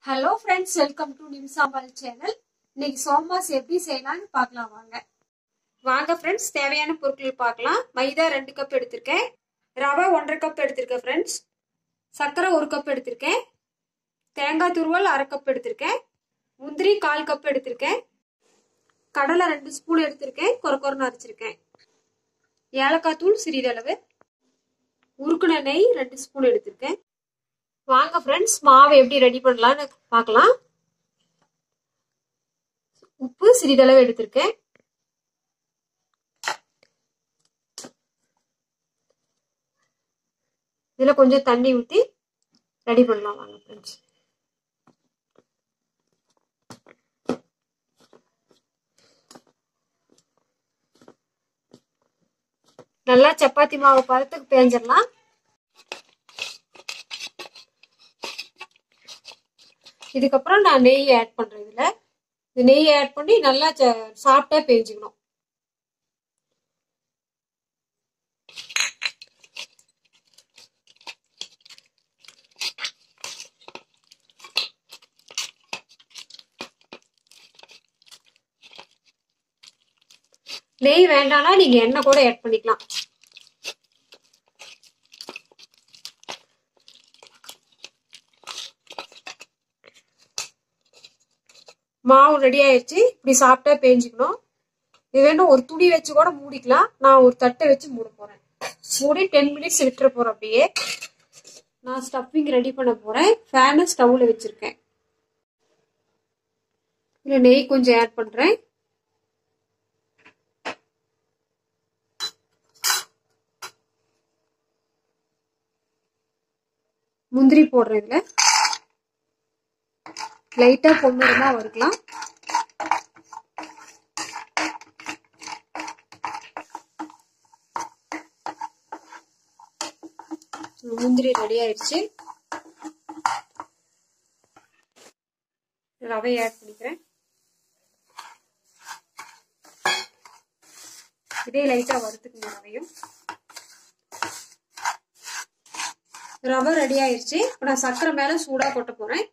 hello friends welcome to நிம்சாம்பால் channel இன்னைக்கு சோமாஸ் எப்படி செய்யலாம்னு பார்க்கலாம் வாங்க வாங்க ஃப்ரெண்ட்ஸ் தேவையான பொருட்கள் பார்க்கலாம் மைதா ரெண்டு கப் எடுத்திருக்கேன் ரவை ஒன்றரை கப் எடுத்திருக்கேன் ஃப்ரெண்ட்ஸ் சர்க்கரை ஒரு கப் எடுத்திருக்கேன் தேங்காய் துருவல் அரை கப் எடுத்திருக்கேன் முந்திரி கால் கப் எடுத்திருக்கேன் கடலை ரெண்டு ஸ்பூன் எடுத்திருக்கேன் கொர கொரன்னு அரைச்சிருக்கேன் ஏலக்காய் தூள் சிறிதளவு உருக்குன நெய் ரெண்டு ஸ்பூன் எடுத்திருக்கேன் வாங்க ஃப்ரெண்ட்ஸ் மாவை எப்படி ரெடி பண்ணலாம்னு பார்க்கலாம் உப்பு சிறிதளவு எடுத்திருக்கேன் இதில் கொஞ்சம் தண்ணி ஊற்றி ரெடி பண்ணலாம் வாங்க ஃப்ரெண்ட்ஸ் நல்லா சப்பாத்தி மாவு பதத்துக்கு பேஞ்சிடலாம் இதுக்கப்புறம் நான் நெய் ஆட் பண்ணுறேன் இதில் இந்த நெய் ஆட் பண்ணி நல்லா சாப்பிட்டா பேஞ்சுக்கணும் நெய் வேண்டாம்னா நீங்க எண்ணெய் கூட ஆட் பண்ணிக்கலாம் மாவு ரெடி ஆயிடுச்சு இப்படி சாப்பிட்டா பேஞ்சுக்கணும் இது வேணும் ஒரு துணி வச்சு கூட மூடிக்கலாம் நான் ஒரு தட்டை வச்சு மூட போறேன் மூடி டென் மினிட்ஸ் விட்டுற போறேன் அப்படியே நான் ஸ்டஃபிங் ரெடி பண்ண போறேன் ஃபேனு ஸ்டவ்ல வச்சிருக்கேன் இல்லை நெய் கொஞ்சம் ஆட் பண்றேன் முந்திரி போடுறேன் இதுல லைட்டா பொண்ணுமா வறுக்கலாம் முந்திரி ரெடி ஆயிடுச்சு ரவை ஆட் பண்ணிக்கிறேன் இதே லைட்டா வறுத்துக்கணும் ரவையும் ரவை ரெடி ஆயிடுச்சு இப்போ நான் சர்க்கரை மேல சூடா கொட்ட போறேன்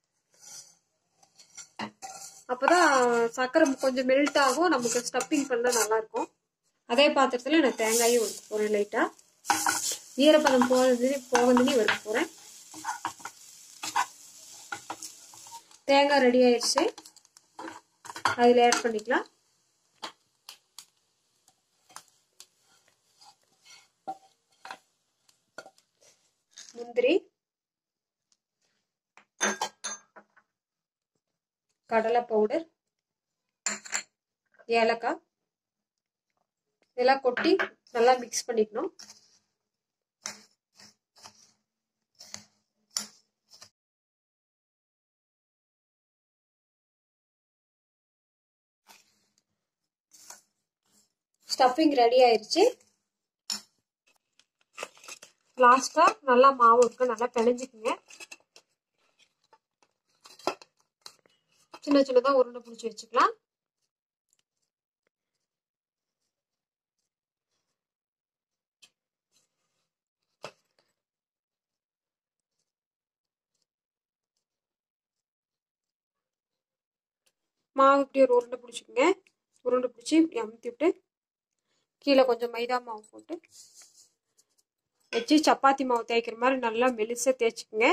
அப்போதான் சர்க்கரை கொஞ்சம் மெல்ட் ஆகும் நமக்கு ஸ்டப்பிங் பண்ண நல்லா இருக்கும் அதே பாத்திரத்தில் நான் தேங்காயும் வறுக்க போகிறேன் லைட்டாக ஈரப்பதம் போகிறது போகணுன்னு வறுக்க போகிறேன் தேங்காய் ரெடி ஆயிடுச்சு அதில் ஆட் பண்ணிக்கலாம் முந்திரி கடலை பவுடர் ஏலக்காய் இதெல்லாம் கொட்டி நல்லா மிக்ஸ் பண்ணிக்கணும் ஸ்டஃபிங் ரெடி ஆயிடுச்சு லாஸ்டா நல்லா மாவு இருக்கு நல்லா பிணைஞ்சுக்குங்க சின்ன சின்னதாக உருண்டை பிடிச்சி வச்சுக்கலாம் மாவு இப்படி ஒரு உருண்டை பிடிச்சிக்கோங்க உருண்டை பிடிச்சி இப்படி அமுத்தி விட்டு கீழே கொஞ்சம் மைதா மாவு போட்டு வச்சு சப்பாத்தி மாவு தேய்க்கிற மாதிரி நல்லா மெலிசாக தேய்ச்சிக்கோங்க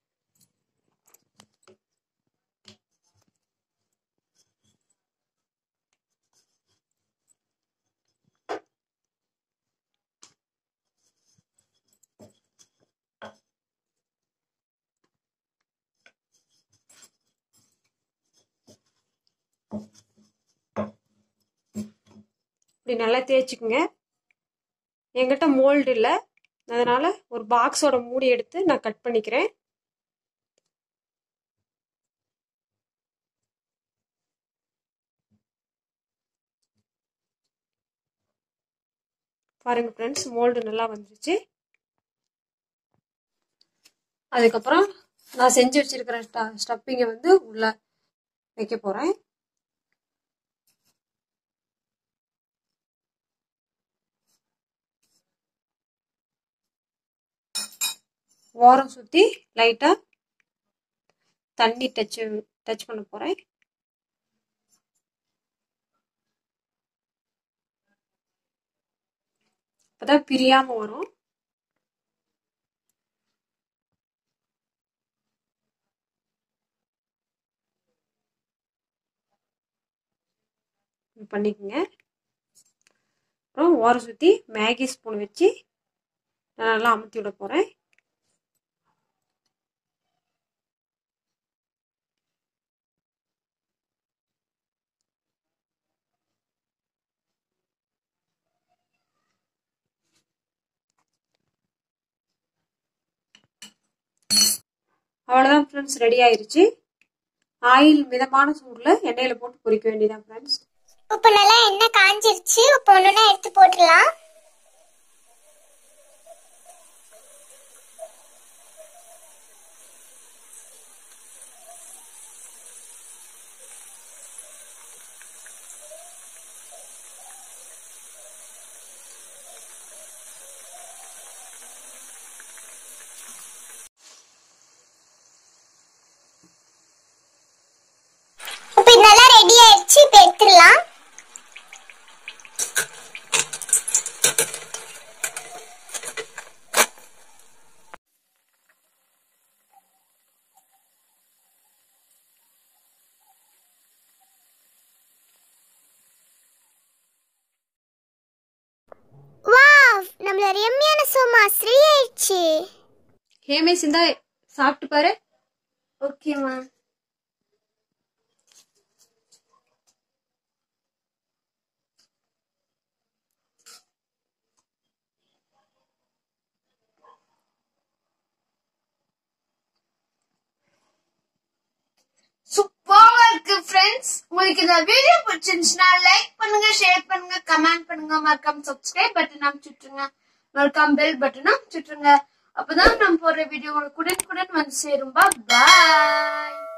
இப்படி நல்லா தேய்ச்சிக்குங்க என்கிட்ட மோல்டு இல்லை அதனால் ஒரு பாக்ஸோட மூடி எடுத்து நான் கட் பண்ணிக்கிறேன் பாருங்கள் ஃப்ரெண்ட்ஸ் மோல்டு நல்லா வந்துருச்சு அதுக்கப்புறம் நான் செஞ்சு வச்சிருக்கிற ஸ்டப்பிங்கை வந்து உள்ள வைக்க போகிறேன் ஓரம் சுற்றி லைட்டாக தண்ணி டச் டச் பண்ண போறேன் அப்பதான் பிரியாம வரும் பண்ணிக்கோங்க அப்புறம் ஓரம் சுற்றி மேகி ஸ்பூன் வச்சு நான் நல்லா அமுத்தி விட போகிறேன் அவ்வளோதான் ஃப்ரெண்ட்ஸ் ரெடி ஆயிருச்சு ஆயில் மிதமான சூடில் எண்ணெயில் போட்டு பொரிக்க வேண்டியதான் ஃப்ரெண்ட்ஸ் இப்போ நல்லா எண்ணெய் காஞ்சிருச்சு இப்போ ஒண்ணுனா எடுத்து போட்டுடலாம் இப்போ இது நல்லா ரெடி ஆயிடுச்சு இப்போ எடுத்துடலாம் வாவ் நம்மளோட எம்மியான சோமா ரெடி ஆயிடுச்சு ஹேமேஷ் இந்தா சாப்பிட்டு பாரு ஓகேம்மா சூப்பரா இருக்கு ஃப்ரெண்ட்ஸ் உங்களுக்கு இந்த வீடியோ பிடிச்சிருந்துச்சுன்னா லைக் பண்ணுங்க ஷேர் பண்ணுங்க கமெண்ட் பண்ணுங்க மறக்காம சப்ஸ்கிரைப் பட்டன் அமைச்சுட்டுருங்க மறக்காம பெல் பட்டன் அமைச்சுட்டுருங்க அப்பதான் நம்ம போடுற வீடியோ உங்களுக்கு உடனுக்குடன் வந்து சேரும் பாய்